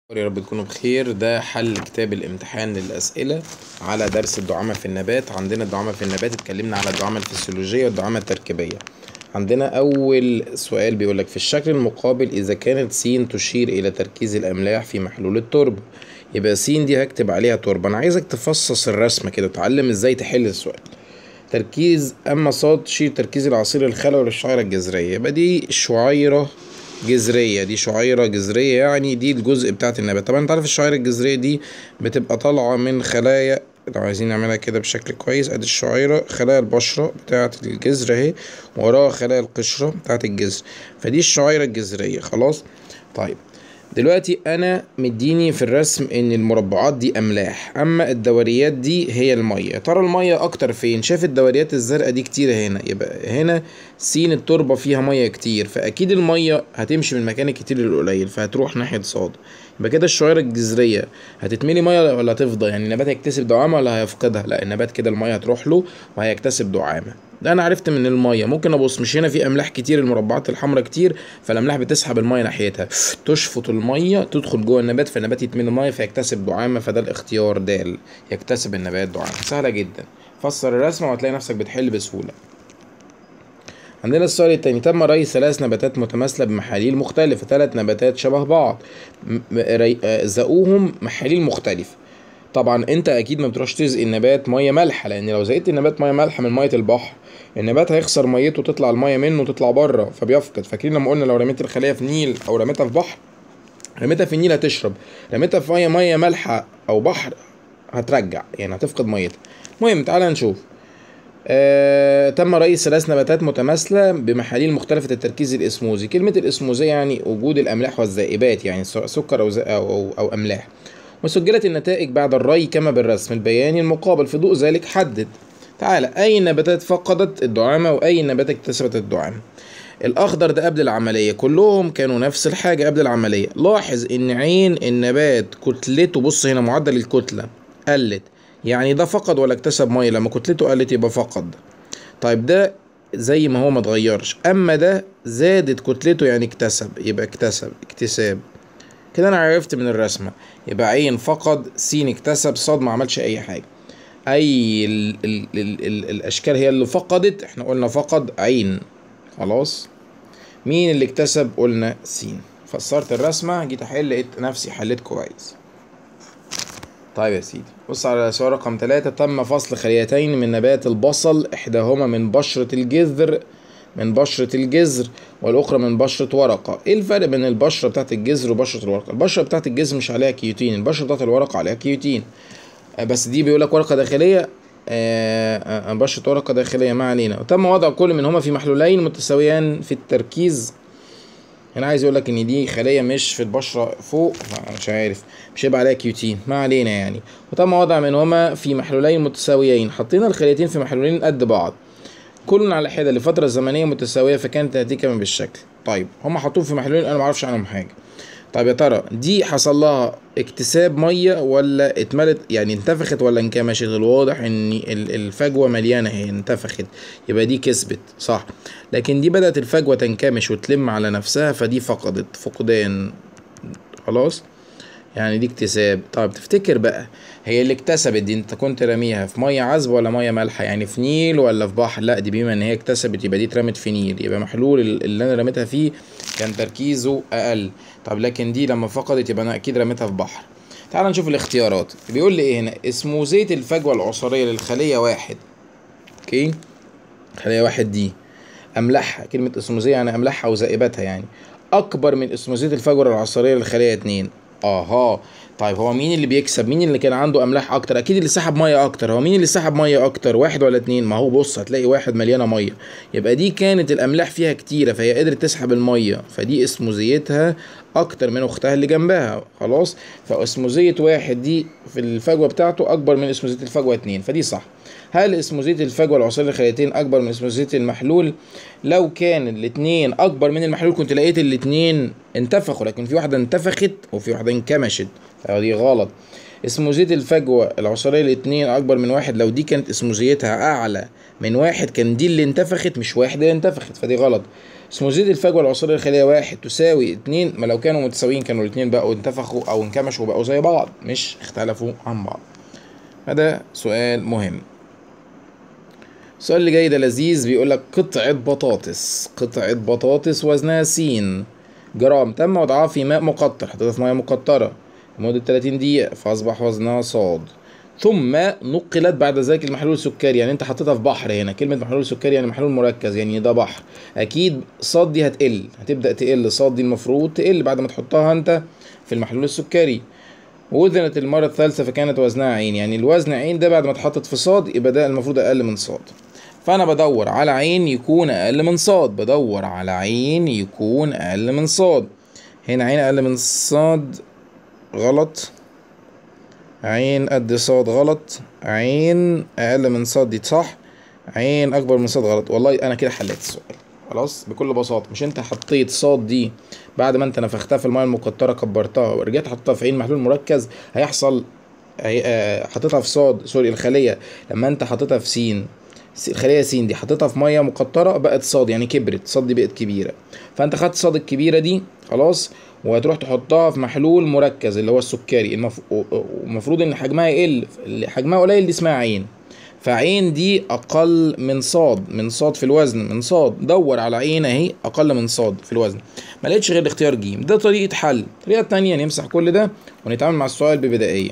يا رب تكونوا بخير ده حل كتاب الامتحان للأسئلة على درس الدعامة في النبات عندنا الدعامة في النبات اتكلمنا على الدعامة الفسيولوجية والدعامة التركيبية عندنا أول سؤال بيقولك في الشكل المقابل إذا كانت س تشير إلى تركيز الأملاح في محلول التربة يبقى س دي هكتب عليها تربة أنا عايزك تفصص الرسمة كده وتعلم إزاي تحل السؤال تركيز أما ص تشير تركيز العصير الخلوي للشعيرة الجذرية يبقى دي شعيرة جذرية دي شعيرة جذرية يعني دي الجزء بتاعت النبات طبعا انت عارف الشعيرة الجذرية دي بتبقى طالعة من خلايا لو عايزين نعملها كده بشكل كويس ادي الشعيرة خلايا البشرة بتاعت الجذر اهي وراها خلايا القشرة بتاعت الجذر فدي الشعيرة الجذرية خلاص طيب دلوقتي انا مديني في الرسم ان المربعات دي املاح اما الدوريات دي هي الميه يا ترى الميه اكتر فين شايف الدوريات الزرقاء دي كتيره هنا يبقى هنا س التربه فيها ميه كتير فاكيد الميه هتمشي من المكان الكتير للقليل فهتروح ناحيه صاد يبقى كده الشعيره الجذريه هتتملي ميه ولا هتفضى يعني النبات هيكتسب دعامه ولا هيفقدها لا النبات كده الميه هتروح له وهيكتسب دعامه ده انا عرفت من الميه ممكن ابص مش هنا في املاح كتير المربعات الحمراء كتير فالاملاح بتسحب الميه ناحيتها تشفط الميه تدخل جوه النبات فالنبات يتملي ميه فيكتسب دعامه فده الاختيار د يكتسب النبات دعامه سهله جدا فسر الرسمه وهتلاقي نفسك بتحل بسهوله عندنا السؤال التاني تم ري ثلاث نباتات متماثلة بمحاليل مختلفة ثلاث نباتات شبه بعض زقوهم محاليل مختلفة طبعا انت اكيد ما بتروحش تسقي النبات ميه مالحه لان لو زقيت النبات ميه مالحه من ميه البحر النبات هيخسر ميته تطلع الميه منه تطلع بره فبيفقد فاكرين لما قلنا لو رميت الخليه في نيل او رميتها في بحر رميتها في النيل هتشرب رميتها في ميه ميه مالحه او بحر هترجع يعني هتفقد ميتها المهم تعالى نشوف آه، تم ري ثلاث نباتات متماثلة بمحاليل مختلفة التركيز الإسموزي كلمة الإسموزية يعني وجود الأملاح والذائبات يعني سكر أو, أو, أو, أو أملاح وسجلت النتائج بعد الري كما بالرسم البياني المقابل في ضوء ذلك حدد تعالى أي النباتات فقدت الدعامة وأي نباتات اكتسبت الدعامة الأخضر ده قبل العملية كلهم كانوا نفس الحاجة قبل العملية لاحظ إن عين النبات كتلته بص هنا معدل الكتلة قلت يعني ده فقد ولا اكتسب ميه لما كتلته قلت يبقى فقد طيب ده زي ما هو ما اتغيرش اما ده زادت كتلته يعني اكتسب يبقى اكتسب اكتساب كده انا عرفت من الرسمه يبقى عين فقد س اكتسب صاد ما عملش اي حاجه اي ال ال ال ال الاشكال هي اللي فقدت احنا قلنا فقد عين خلاص مين اللي اكتسب قلنا س فسرت الرسمه جيت احل لقيت نفسي حليت كويس طيب يا سيدي بص على سؤال رقم ثلاثة تم فصل خليتين من نبات البصل إحداهما من بشرة الجذر من بشرة الجذر والأخرى من بشرة ورقة إيه الفرق بين البشرة بتاعت الجذر وبشرة الورقة البشرة بتاعت الجذر مش عليها كيوتين البشرة بتاعت الورقة عليها كيوتين بس دي بيقولك ورقة داخلية آه بشرة ورقة داخلية ما علينا وتم وضع كل منهما في محلولين متساويان في التركيز هنا عايز يقول لك ان دي خليه مش في البشره فوق مش عارف مش هيبقى عليها كيوتين ما علينا يعني وتم وضع منهما في محلولين متساويين حطينا الخليتين في محلولين قد بعض كل على حده لفتره زمنيه متساويه فكانت النتيجه من بالشكل طيب هم حطوهم في محلولين انا ما اعرفش عنهم حاجه طيب يا ترى دي حصل لها اكتساب ميه ولا اتملت يعني انتفخت ولا انكمشت الواضح ان الفجوه مليانه هي انتفخت يبقى دي كسبت صح لكن دي بدات الفجوه تنكمش وتلم على نفسها فدي فقدت فقدان خلاص يعني دي اكتساب طيب تفتكر بقى هي اللي اكتسبت دي انت كنت راميها في ميه عذبه ولا ميه مالحه يعني في نيل ولا في بحر لا دي بما ان هي اكتسبت يبقى دي اترمت في نيل يبقى محلول اللي انا رميتها فيه كان تركيزه اقل طب لكن دي لما فقدت يبقى انا اكيد رميتها في بحر تعال نشوف الاختيارات بيقول لي ايه هنا اسموزيه الفجوه العصاريه للخليه واحد اوكي خليه واحد دي املاحها كلمه اسموزيه يعني املاحها وذائبتها يعني اكبر من اسموزيه الفجوه العصاريه للخليه اتنين اها طيب هو مين اللي بيكسب مين اللي كان عنده املاح اكتر اكيد اللي سحب ميه اكتر هو مين اللي سحب ميه اكتر واحد ولا اتنين ما هو بص هتلاقي واحد مليانه ميه يبقى دي كانت الاملاح فيها كتيره فهي قدرت تسحب الميه فدي اسموزيتها اكتر من اختها اللي جنبها خلاص فاسموزيه واحد دي في الفجوه بتاعته اكبر من اسموزيه الفجوه اتنين فدي صح هل اسموزيه الفجوه العصاريه للخليتين اكبر من اسموزيه المحلول لو كان الاتنين اكبر من المحلول كنت لقيت الاتنين انتفخوا لكن في واحده انتفخت وفي واحده انكمشت فدي غلط اسموزية الفجوة العصارية الاتنين أكبر من واحد لو دي كانت اسموزيتها أعلى من واحد كان دي اللي انتفخت مش واحد اللي انتفخت فدي غلط اسموزية الفجوة العصارية الخلية واحد تساوي اتنين ما لو كانوا متساويين كانوا الاتنين بقوا انتفخوا أو انكمشوا بقوا زي بعض مش اختلفوا عن بعض هذا سؤال مهم السؤال اللي جاي ده لذيذ بيقول لك قطعة بطاطس قطعة بطاطس وزنها س جرام تم وضعها في ماء مقطر حطيتها في ميه مقطرة لمدة 30 دقيقة فأصبح وزنها صاد ثم نقلت بعد ذلك المحلول السكري يعني انت حطيتها في بحر هنا كلمة محلول سكري يعني محلول مركز يعني ده بحر اكيد صاد دي هتقل هتبدأ تقل صاد دي المفروض تقل بعد ما تحطها انت في المحلول السكري وزنت المرة الثالثة فكانت وزنها عين يعني الوزن عين ده بعد ما اتحطت في صاد يبقى ده المفروض اقل من صاد فانا بدور على عين يكون اقل من صاد بدور على عين يكون اقل من صاد هنا عين اقل من صاد غلط عين قد صاد غلط عين اقل من صاد دي صح عين اكبر من صاد غلط والله انا كده حليت السؤال خلاص بكل بساطه مش انت حطيت صاد دي بعد ما انت نفختها في الميه المقطره كبرتها ورجعت حطيتها في عين محلول مركز هيحصل هي... آه، حطيتها في صاد سوري الخليه لما انت حطيتها في سين س- الخليه س دي حطيتها في ميه مقطره بقت صاد يعني كبرت صاد دي بقت كبيره فانت خدت صاد الكبيره دي خلاص وهتروح تحطها في محلول مركز اللي هو السكري المف... المفروض ان حجمها يقل اللي حجمها قليل دي اسمها عين فعين دي اقل من صاد من صاد في الوزن من صاد دور على عين اهي اقل من صاد في الوزن ما لقيتش غير الاختيار ج ده طريقه حل الطريقه الثانيه نمسح كل ده ونتعامل مع السؤال ببدائيه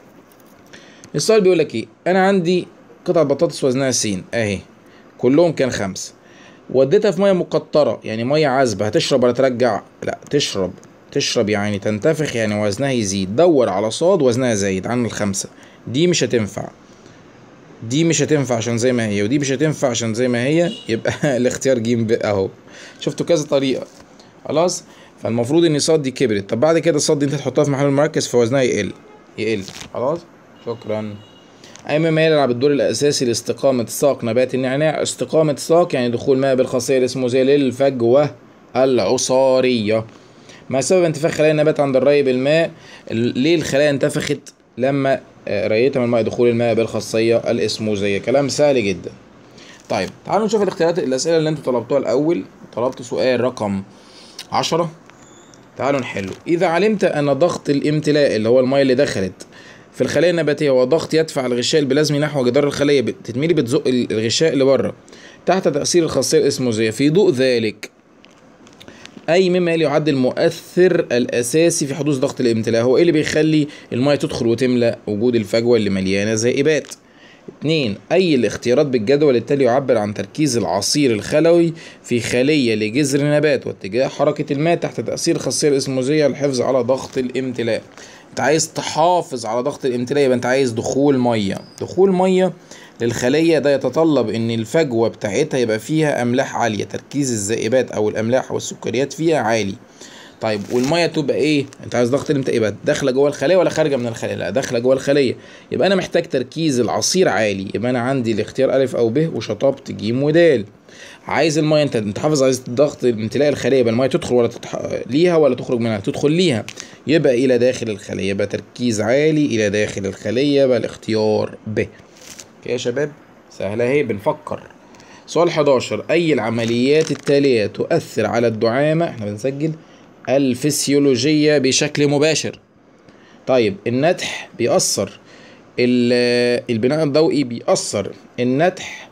السؤال بيقول لك ايه انا عندي قطعه بطاطس وزنها س اهي كلهم كان خمسة وديتها في ميه مقطره يعني ميه عذبه هتشرب ولا ترجع لا تشرب تشرب يعني تنتفخ يعني وزنها يزيد دور على صاد وزنها زايد عن الخمسة دي مش هتنفع دي مش هتنفع عشان زي ما هي ودي مش هتنفع عشان زي ما هي يبقى الاختيار جيم بقى اهو شفتوا كذا طريقه خلاص فالمفروض ان صاد دي كبرت طب بعد كده صاد دي انت تحطها في محل مركز فوزنها يقل يقل خلاص شكرا أي مما يلعب الدور الأساسي لاستقامة ساق نبات النعناع استقامة ساق يعني دخول ماء بالخاصية الاسموزية للفجوة العصارية ما سبب انتفاخ خلايا النبات عند الري بالماء ال- ليه الخلايا انتفخت لما آه، ريتها من الماء دخول الماء بالخاصية الاسموزية كلام سهل جدا طيب تعالوا نشوف الاختيارات الأسئلة اللي انتوا طلبتوها الأول طلبت سؤال رقم عشرة تعالوا نحله إذا علمت أن ضغط الامتلاء اللي هو المية اللي دخلت في الخلايا النباتية وضغط يدفع الغشاء البلازمي نحو جدار الخلية بتتميلي بتزق الغشاء لبره تحت تأثير الخاصية الاسموزية في ضوء ذلك أي مما يلي يعد المؤثر الأساسي في حدوث ضغط الامتلاء هو إيه اللي بيخلي المية تدخل وتملأ وجود الفجوة اللي مليانة ذائبات اتنين أي الاختيارات بالجدول التالي يعبر عن تركيز العصير الخلوي في خلية لجذر نبات واتجاه حركة الماء تحت تأثير الخاصية الاسموزية للحفظ على ضغط الامتلاء انت عايز تحافظ على ضغط الامتلاء يبقى انت عايز دخول مية دخول مية للخلية ده يتطلب ان الفجوة بتاعتها يبقى فيها املاح عالية تركيز الذائبات او الاملاح والسكريات فيها عالي طيب والميه تبقى ايه انت عايز ضغط الامتلاء يبقى داخله جوه الخليه ولا خارجه من الخليه لا داخله جوه الخليه يبقى انا محتاج تركيز العصير عالي يبقى انا عندي الاختيار الف او ب وشطبت ج ودال عايز الميه انت انت حافظ عايز ضغط امتلاء الخليه يبقى الميه تدخل ولا تتح... ليها ولا تخرج منها تدخل ليها يبقى الى داخل الخليه يبقى تركيز عالي الى داخل الخليه يبقى الاختيار ب كده يا شباب سهله اهي بنفكر سؤال 11 اي العمليات التاليه تؤثر على الدعامه احنا بنسجل الفسيولوجيه بشكل مباشر طيب النتح بيأثر ال- البناء الضوئي بيأثر النتح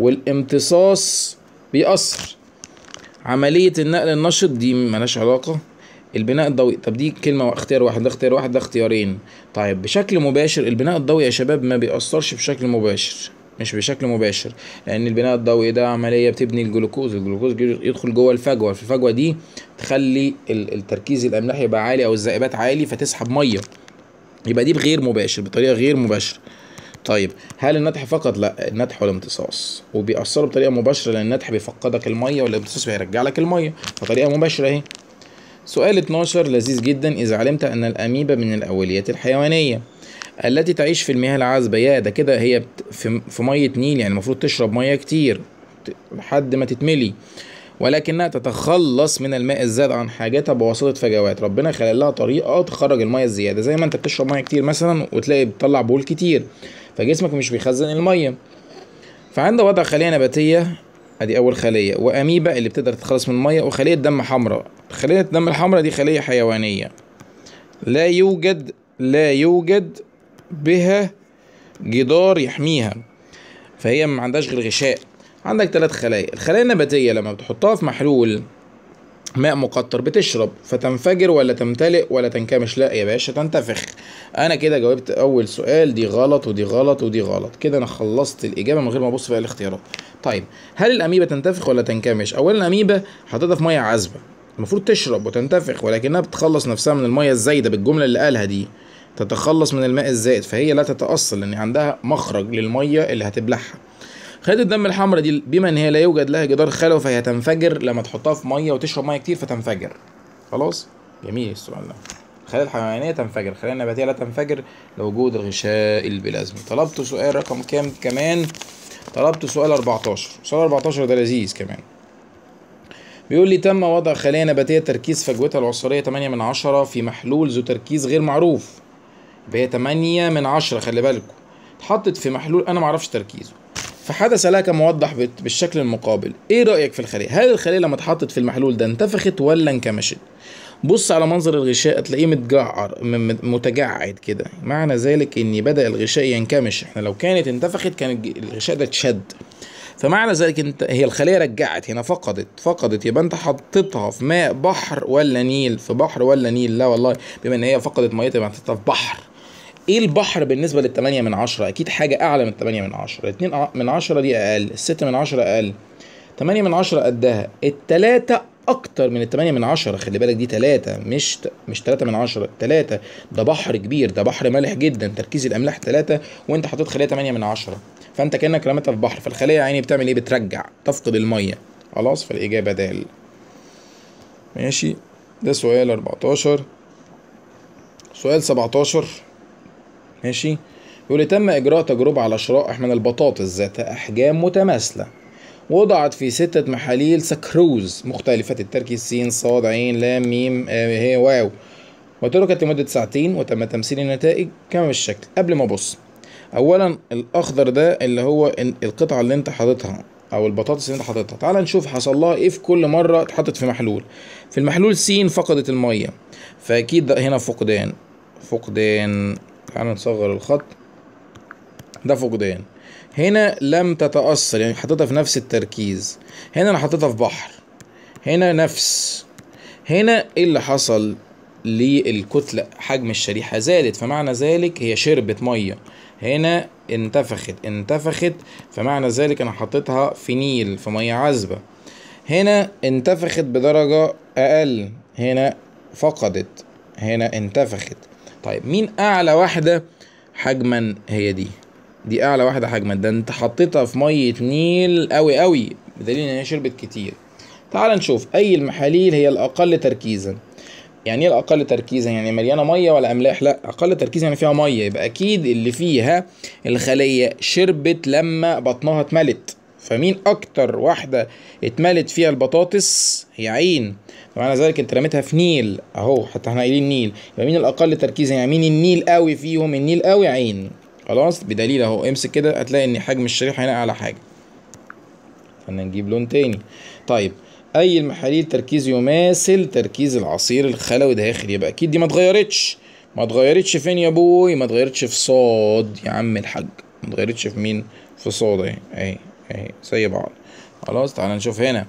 والامتصاص بيأثر عملية النقل النشط دي ملهاش علاقة البناء الضوئي طب دي كلمة اختيار واحد ده اختيار واحد ده اختيارين طيب بشكل مباشر البناء الضوئي يا شباب ما بيأثرش بشكل مباشر مش بشكل مباشر لأن البناء الضوئي ده عملية بتبني الجلوكوز الجلوكوز يدخل جوه الفجوة في الفجوة دي تخلي ال- التركيز الأملاحي يبقى عالي أو الذائبات عالي فتسحب مية يبقى دي بغير مباشر بطريقة غير مباشرة طيب هل النتح فقط لا النتح والامتصاص وبيأثروا بطريقة مباشرة لأن النتح بيفقدك المية والامتصاص بيرجع لك المية فطريقة مباشرة اهي سؤال 12 لذيذ جدا إذا علمت أن الأميبا من الأوليات الحيوانية التي تعيش في المياه العذبة يا ده كده هي بت- في, في مية نيل يعني المفروض تشرب مية كتير ت- لحد ما تتملي ولكنها تتخلص من الماء الزاد عن حاجتها بواسطة فجوات ربنا خلق لها طريقة تخرج المية الزيادة زي ما انت بتشرب مية كتير مثلا وتلاقي بتطلع بول كتير فجسمك مش بيخزن المية فعند وضع خلية نباتية ادي اول خليه واميبا اللي بتقدر تتخلص من الميه وخليه دم حمراء خليه الدم الحمراء دي خليه حيوانيه لا يوجد لا يوجد بها جدار يحميها فهي ما عندهاش غير غشاء عندك ثلاث خلايا الخلايا النباتيه لما بتحطها في محلول ماء مقطر بتشرب فتنفجر ولا تمتلئ ولا تنكمش لا يا باشا تنتفخ انا كده جاوبت اول سؤال دي غلط ودي غلط ودي غلط كده انا خلصت الاجابه من غير ما ابص في الاختيارات طيب هل الاميبا تنتفخ ولا تنكمش اولا الاميبا حاططها في ميه عذبه المفروض تشرب وتنتفخ ولكنها بتخلص نفسها من الميه الزايده بالجمله اللي قالها دي تتخلص من الماء الزائد فهي لا تتاثر لان عندها مخرج للميه اللي هتبلعها خلايا الدم الحمراء دي بما ان هي لا يوجد لها جدار خلوي فهي تنفجر لما تحطها في ميه وتشرب ميه كتير فتنفجر خلاص جميل السؤال ده الخلايا الحيوانيه تنفجر الخلايا النباتيه لا تنفجر لوجود الغشاء البلازمي طلبت سؤال رقم كام كمان طلبت سؤال 14 سؤال 14 ده لذيذ كمان بيقول لي تم وضع خلية نباتية تركيز فجوتها العصارية 8 من 10 في محلول ذو تركيز غير معروف يبقى هي 8 من 10 خلي بالكم اتحطت في محلول انا معرفش تركيزه فحدث لها كموضح بت- بالشكل المقابل ايه رايك في الخليه هل الخليه لما اتحطت في المحلول ده انتفخت ولا انكمشت بص على منظر الغشاء تلاقيه متجعر م- م- متجعد كده معنى ذلك ان بدا الغشاء ينكمش احنا لو كانت انتفخت كان الج- الغشاء ده اتشد فمعنى ذلك انت هي الخليه رجعت هنا فقدت فقدت يبقى انت حطيتها في ماء بحر ولا نيل في بحر ولا نيل لا والله بما ان هي فقدت ميتها يبقى حطيتها في بحر ايه البحر بالنسبه للتمانية من عشرة اكيد حاجه اعلى من التمانية من عشرة الاتنين ع- من عشرة دي اقل الستة من عشرة اقل تمانية من عشرة قدها التلاتة اكتر من التمانية من عشرة خلي بالك دي تلاتة مش ت... مش تلاتة من عشرة تلاتة ده بحر كبير ده بحر مالح جدا تركيز الاملاح تلاتة وانت حطيت خليه تمانية من عشرة فانت كانك رميتها في بحر فالخليه يا عيني بتعمل ايه بترجع تفقد الميه خلاص فالاجابه دال ماشي ده سؤال 14 سؤال 17 ماشي يقول لي تم إجراء تجربة على شرائح من البطاطس ذات أحجام متماثلة وضعت في ستة محاليل سكروز مختلفة التركيز س ص ع ل م آه، هي واو وتركت لمدة ساعتين وتم تمثيل النتائج كما بالشكل قبل ما أبص أولا الأخضر ده اللي هو ال- القطعة اللي أنت حاططها أو البطاطس اللي أنت حاططها تعال نشوف حصل لها إيه في كل مرة اتحطت في محلول في المحلول س فقدت المية فأكيد ده هنا فقدان فقدان تعال نصغر الخط ده فقدان هنا لم تتأثر يعني حطيتها في نفس التركيز هنا انا حطيتها في بحر هنا نفس هنا ايه اللي حصل للكتلة حجم الشريحة زادت فمعنى ذلك هي شربت مية هنا انتفخت انتفخت فمعنى ذلك انا حطيتها في نيل في مية عذبة هنا انتفخت بدرجة اقل هنا فقدت هنا انتفخت طيب مين اعلى واحدة حجما هي دي دي اعلى واحده حجما ده انت حطيتها في ميه نيل قوي قوي بدليل ان هي شربت كتير تعال نشوف اي المحاليل هي الاقل تركيزا يعني ايه الاقل تركيزا يعني مليانه ميه ولا املاح لا اقل تركيزا يعني فيها ميه يبقى اكيد اللي فيها الخليه شربت لما بطنها اتملت فمين اكتر واحده اتملت فيها البطاطس هي عين فمعنى ذلك انت رميتها في نيل اهو حتى احنا قايلين نيل يبقى مين الاقل تركيزا يعني مين النيل قوي فيهم النيل قوي عين خلاص بدليل اهو امسك كده هتلاقي ان حجم الشريحه هنا اعلى حاجه فانا نجيب لون تاني طيب اي المحاليل تركيز يماثل تركيز العصير الخلوي داخل يبقى اكيد دي ما اتغيرتش ما اتغيرتش فين يا ابوي ما اتغيرتش في صاد يا عم الحاج ما اتغيرتش في مين في صاد اهي اهي اهي زي بعض خلاص تعال نشوف هنا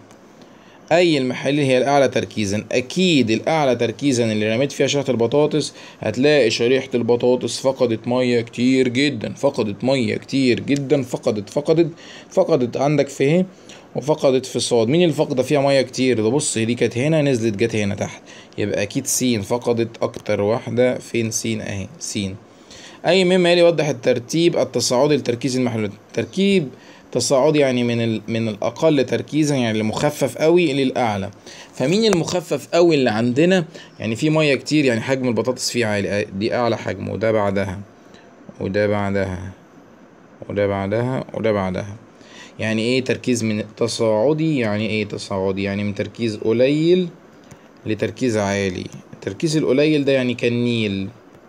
اي المحاليل هي الاعلى تركيزا اكيد الاعلى تركيزا اللي رميت فيها شريحه البطاطس هتلاقي شريحه البطاطس فقدت ميه كتير جدا فقدت ميه كتير جدا فقدت فقدت فقدت عندك في ايه وفقدت في صاد مين اللي فاقده فيها ميه كتير ده بص دي كانت هنا نزلت جت هنا تحت يبقى اكيد س فقدت اكتر واحده فين س اهي س اي مما يلي يوضح الترتيب التصاعدي لتركيز المحلولات تركيب تصاعدي يعني من ال... من الاقل تركيزا يعني المخفف قوي للاعلى فمين المخفف قوي اللي عندنا يعني في ميه كتير يعني حجم البطاطس فيه عالي دي اعلى حجم وده بعدها وده بعدها وده بعدها وده بعدها يعني ايه تركيز من تصاعدي يعني ايه تصاعدي يعني من تركيز قليل لتركيز عالي التركيز القليل ده يعني كان نيل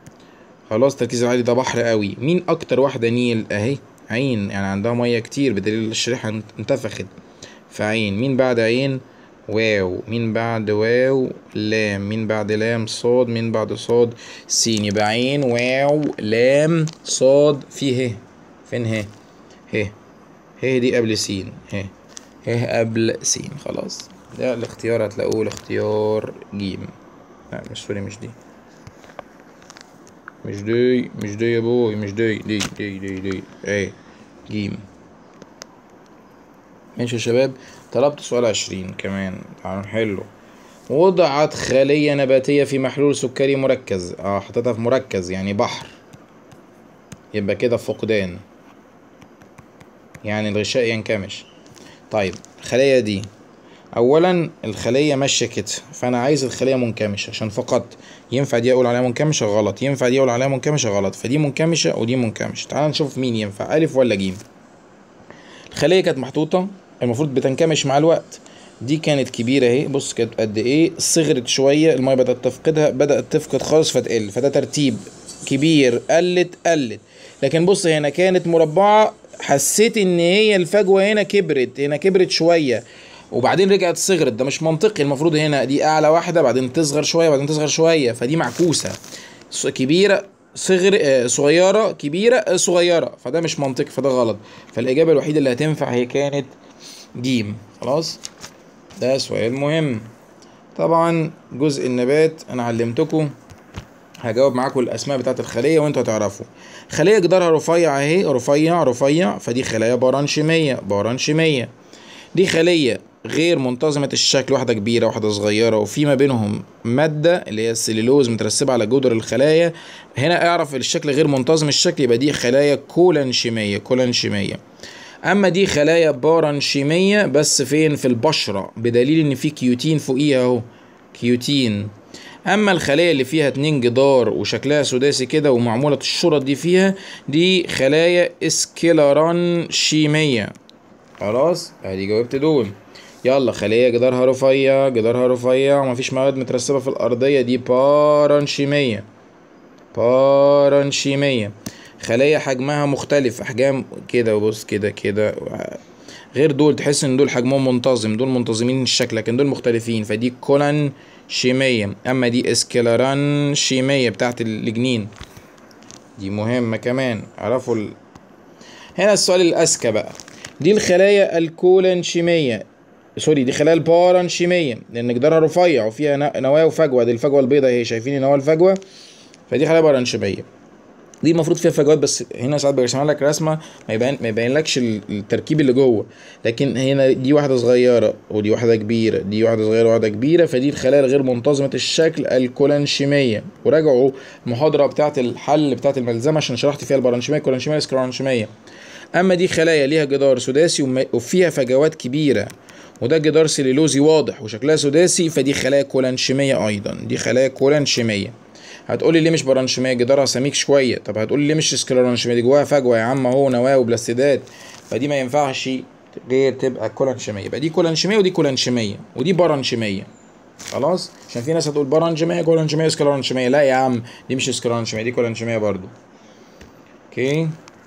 خلاص التركيز العالي ده بحر قوي مين اكتر واحده نيل اهي عين يعني عندها ميه كتير بدليل الشريحه انتفخت فعين مين بعد عين واو مين بعد واو لام مين بعد لام صاد مين بعد صاد سين يبقى عين واو لام صاد في ه فين ه ه ه دي قبل سين ه ه قبل سين خلاص ده الاختيار هتلاقوه الاختيار جيم لا مش سوري مش دي مش دي مش دي يا بوي مش دي دي دي دي دي ايه جيم ماشي يا شباب طلبت سؤال عشرين كمان تعالوا نحله وضعت خلية نباتية في محلول سكري مركز اه حطيتها في مركز يعني بحر يبقى كده فقدان يعني الغشاء ينكمش طيب الخلية دي اولا الخلية ماشية كده فانا عايز الخلية منكمشة عشان فقط ينفع دي اقول عليها منكمشة غلط ينفع دي اقول عليها منكمشة غلط فدي منكمشة ودي منكمشة تعال نشوف مين ينفع الف ولا جيم الخلية كانت محطوطة المفروض بتنكمش مع الوقت دي كانت كبيرة اهي بص كانت قد ايه صغرت شوية المية بدأت تفقدها بدأت تفقد خالص فتقل فده ترتيب كبير قلت قلت لكن بص هنا كانت مربعة حسيت ان هي الفجوة هنا كبرت هنا كبرت شوية وبعدين رجعت صغرت ده مش منطقي المفروض هنا دي اعلى واحدة بعدين تصغر شوية بعدين تصغر شوية فدي معكوسة كبيرة صغر آه، صغيرة كبيرة آه، صغيرة فده مش منطقي فده غلط فالإجابة الوحيدة اللي هتنفع هي كانت جيم خلاص ده سؤال مهم طبعا جزء النبات أنا علمتكم هجاوب معاكم الأسماء بتاعت الخلية وانتوا هتعرفوا خلية جدارها رفيع اهي رفيع رفيع فدي خلايا بارانشيمية بارانشيمية دي خلية غير منتظمة الشكل واحدة كبيرة واحدة صغيرة وفي ما بينهم مادة اللي هي السليلوز مترسبة على جدر الخلايا هنا اعرف الشكل غير منتظم الشكل يبقى دي خلايا كولانشيمية كولانشيمية اما دي خلايا بارانشيمية بس فين في البشرة بدليل ان في كيوتين فوقيها اهو كيوتين اما الخلايا اللي فيها اتنين جدار وشكلها سداسي كده ومعمولة الشرط دي فيها دي خلايا اسكلرانشيمية خلاص ادي جاوبت دول يلا خلية جدارها رفيع جدارها رفيع ومفيش مواد مترسبة في الأرضية دي بارانشيمية بارانشيمية خلية حجمها مختلف أحجام كده وبص كده كده غير دول تحس ان دول حجمهم منتظم دول منتظمين الشكل لكن دول مختلفين فدي كولان شيمية اما دي اسكلران شيمية بتاعت الجنين دي مهمة كمان عرفوا ال... هنا السؤال الأذكى بقى دي الخلايا الكولانشيمية سوري دي خلايا البارانشيمية لأن جدارها رفيع وفيها ن- نواة وفجوة دي الفجوة البيضاء اهي شايفين النواة الفجوة فدي خلايا بارانشيمية دي المفروض فيها فجوات بس هنا ساعات بيرسمها لك رسمه ما يبين ما يبينلكش ال- التركيب اللي جوه لكن هنا دي واحده صغيره ودي واحده كبيره دي واحده صغيره وواحده كبيره فدي الخلايا الغير منتظمه الشكل الكولانشيميه وراجعوا المحاضره بتاعه الحل بتاعه الملزمه عشان شرحت فيها البارانشيميه الكولانشيميه السكرانشيميه اما دي خلايا ليها جدار سداسي وم- وفيها فجوات كبيره وده جدار سليلوزي واضح وشكلها سداسي فدي خلايا كولانشيميه ايضا دي خلايا كولانشيميه هتقولي ليه مش برانشيميه جدارها سميك شويه طب هتقولي ليه مش سكلرانشيميه دي جواها فجوه يا عم اهو نواه وبلاستيدات فدي ما ينفعش غير تبقى كولانشيميه يبقى دي كولانشيميه ودي كولانشيميه ودي برانشيميه خلاص عشان في ناس هتقول برانشيميه كولانشيميه سكلرانشيميه لا يا عم دي مش سكلرانشيميه دي كولانشيميه برضو اوكي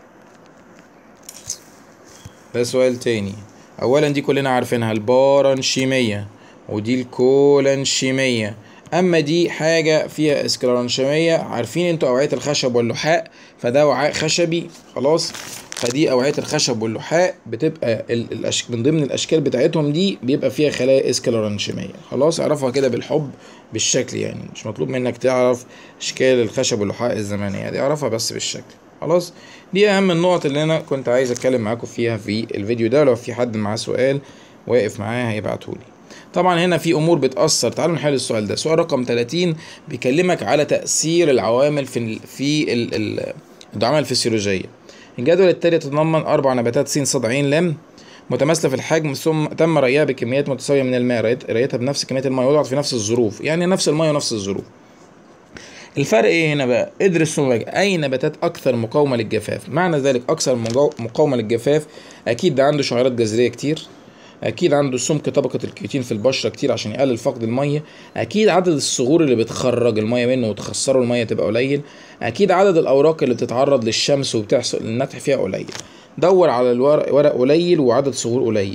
ده سؤال تاني اولا دي كلنا عارفينها البارانشيميه ودي الكولانشيميه اما دي حاجه فيها اسكلرانشيميه عارفين انتوا اوعيه الخشب واللحاء فده وعاء خشبي خلاص فدي اوعيه الخشب واللحاء بتبقى ال- الأش... من ضمن الاشكال بتاعتهم دي بيبقى فيها خلايا اسكلرانشيميه خلاص اعرفها كده بالحب بالشكل يعني مش مطلوب منك تعرف اشكال الخشب واللحاء الزمنيه دي اعرفها بس بالشكل خلاص دي اهم النقط اللي انا كنت عايز اتكلم معاكم فيها في الفيديو ده لو في حد معاه سؤال واقف معاه هيبعتهولي طبعا هنا في امور بتاثر تعالوا نحل السؤال ده سؤال رقم 30 بيكلمك على تاثير العوامل في ال في ال ال العوامل الفسيولوجيه الجدول التالي يتضمن اربع نباتات س ص ع لم متماثله في الحجم ثم تم ريها بكميات متساويه من الماء ريت- ريتها بنفس كميه الماء وضعت في نفس الظروف يعني نفس الماء ونفس الظروف الفرق ايه هنا بقى ادرس ثم راجع اي نباتات اكثر مقاومه للجفاف معنى ذلك اكثر مجو- مقاومه للجفاف اكيد ده عنده شعيرات جذريه كتير اكيد عنده سمك طبقه الكيوتين في البشره كتير عشان يقلل فقد الميه اكيد عدد الصغور اللي بتخرج الميه منه وتخسره الميه تبقى قليل اكيد عدد الاوراق اللي بتتعرض للشمس وبتحصل النتح فيها قليل دور على الورق ورق قليل وعدد صغور قليل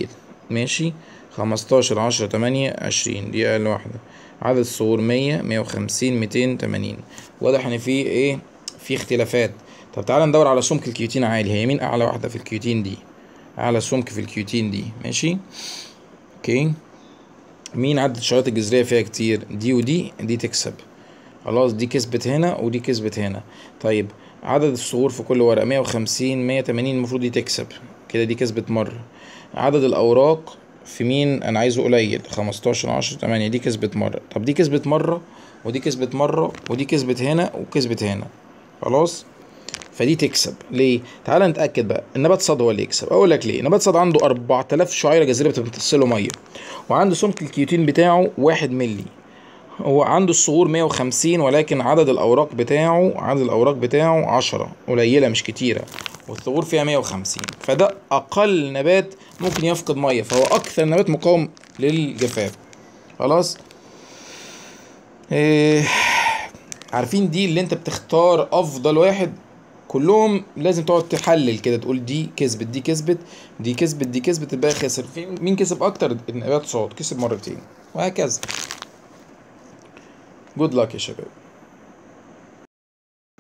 ماشي خمستاشر عشرة تمانية عشرين دي أقل واحدة عدد الصور مية مية وخمسين ميتين تمانين واضح إن في إيه في اختلافات طب تعالى ندور على سمك الكيوتين عالي هي مين أعلى واحدة في الكيوتين دي أعلى سمك في الكيوتين دي ماشي أوكي مين عدد الشرايط الجذرية فيها كتير دي ودي دي تكسب خلاص دي كسبت هنا ودي كسبت هنا طيب عدد الصور في كل ورقة مية وخمسين مية تمانين المفروض دي تكسب كده دي كسبت مرة عدد الأوراق في مين أنا عايزه قليل خمستاشر عشرة تمانية دي كسبت مرة طب دي كسبت مرة ودي كسبت مرة ودي كسبت هنا وكسبت هنا خلاص فدي تكسب ليه؟ تعال نتأكد بقى النبات صاد هو اللي يكسب أقول لك ليه؟ نبات صاد عنده 4000 شعيرة جذرية بتمتص له مية وعنده سمك الكيوتين بتاعه واحد ملي هو عنده الصغور 150 ولكن عدد الأوراق بتاعه عدد الأوراق بتاعه 10 قليلة مش كتيرة والثغور فيها 150 فده أقل نبات ممكن يفقد مية فهو أكثر نبات مقاوم للجفاف خلاص إيه عارفين دي اللي انت بتختار افضل واحد كلهم لازم تقعد تحلل كده تقول دي كسبت دي كسبت دي كسبت دي كسبت الباقي خسر في مين كسب اكتر النبات صاد كسب مرتين وهكذا جود لك يا شباب